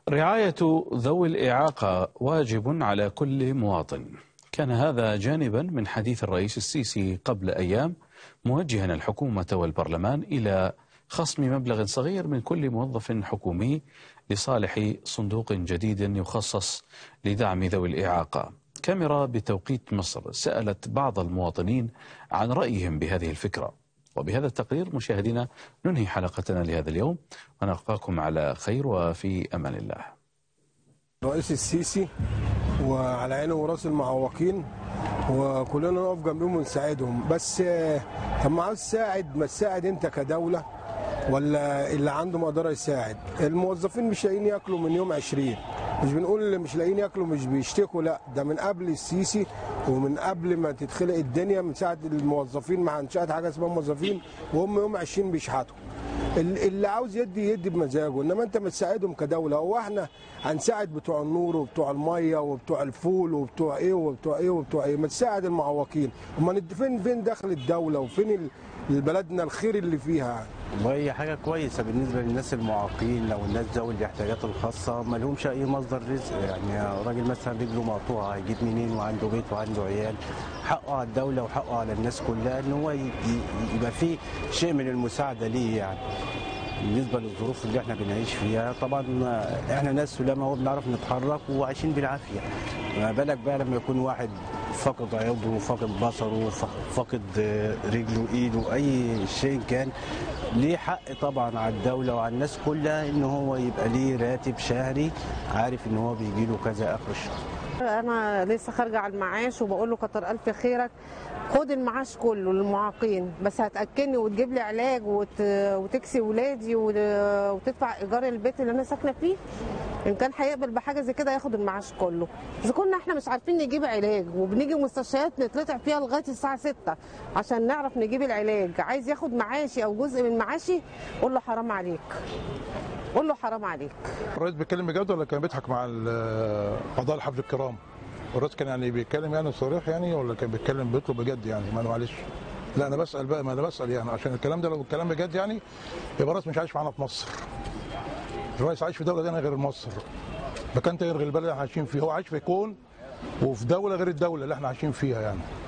رعاية ذوي الإعاقة واجب على كل مواطن كان هذا جانبا من حديث الرئيس السيسي قبل أيام موجها الحكومة والبرلمان إلى خصم مبلغ صغير من كل موظف حكومي لصالح صندوق جديد يخصص لدعم ذوي الإعاقة كاميرا بتوقيت مصر سألت بعض المواطنين عن رأيهم بهذه الفكرة وبهذا التقرير مشاهدينا ننهي حلقتنا لهذا اليوم ونلقاكم على خير وفي أمان الله الرئيس السيسي وعلى عينه وراس المعوقين وكلنا نقف جنبهم ونساعدهم بس آه، طب ما عاوز تساعد ما تساعد انت كدوله ولا اللي عنده مقدره يساعد الموظفين مش لاقيين ياكلوا من يوم 20 مش بنقول اللي مش لاقيين ياكلوا مش بيشتكوا لا ده من قبل السيسي ومن قبل ما تتخلق الدنيا من ساعه الموظفين مع انشات حاجه اسمها موظفين وهم يوم 20 بيشحتوا ال- اللي عاوز يدي يدي بمزاجه انما انت ما تساعدهم كدوله هو احنا هنساعد بتوع النور وبتوع الميه وبتوع الفول وبتوع ايه وبتوع ايه وبتوع ايه ما تساعد المعوقين امال انت فين فين دخل الدوله وفين ال- البلدنا الخير اللي فيها وهي حاجة كويسة بالنسبة للناس المعاقين لو الناس ذوي الاحتياجات الخاصة ما لهمش أي مصدر رزق يعني راجل مثلا رجله مقطوعة هيجيب منين وعنده بيت وعنده عيال حقه على الدولة وحقه على الناس كلها إن هو ي- ي- يبقى فيه شيء من المساعدة ليه يعني بالنسبة للظروف اللي احنا بنعيش فيها طبعا احنا ناس لما هو بنعرف نتحرك وعايشين بالعافية ما بالك بقى لما يكون واحد فقد عضو فقد بصره ف- فقد آه، رجله ايده اي شيء كان ليه حق طبعا على الدولة وعلى الناس كلها ان هو يبقى ليه راتب شهري عارف ان هو بيجي له كذا اخر الشهر انا لسه خارجه على المعاش وبقول له كتر الف خيرك خد المعاش كله للمعاقين بس هتاكلني وتجيب لي علاج وت... وتكسي ولادي و... وتدفع ايجار البيت اللي انا ساكنه فيه ان كان هيقبل بحاجه زي كده ياخد المعاش كله اذا كنا احنا مش عارفين نجيب علاج وبنيجي مستشفيات نتلطع فيها لغايه الساعه 6 عشان نعرف نجيب العلاج عايز ياخد معاشي او جزء من معاشي قول له حرام عليك قول له حرام عليك الرئيس بيتكلم بجد ولا كان بيضحك مع ال- اعضاء الحفل الكرام؟ الرئيس كان يعني بيتكلم يعني صريح يعني ولا كان بيتكلم بيطلب بجد يعني ما أنا معلش لا انا بسال بقى ما انا بسال يعني عشان الكلام ده لو الكلام بجد يعني يبقى الرئيس مش عايش معانا في مصر الرئيس عايش في دوله ثانيه غير مصر مكان تاني غير البلد اللي احنا عايشين فيه هو عايش في كون وفي دوله غير الدوله اللي احنا عايشين فيها يعني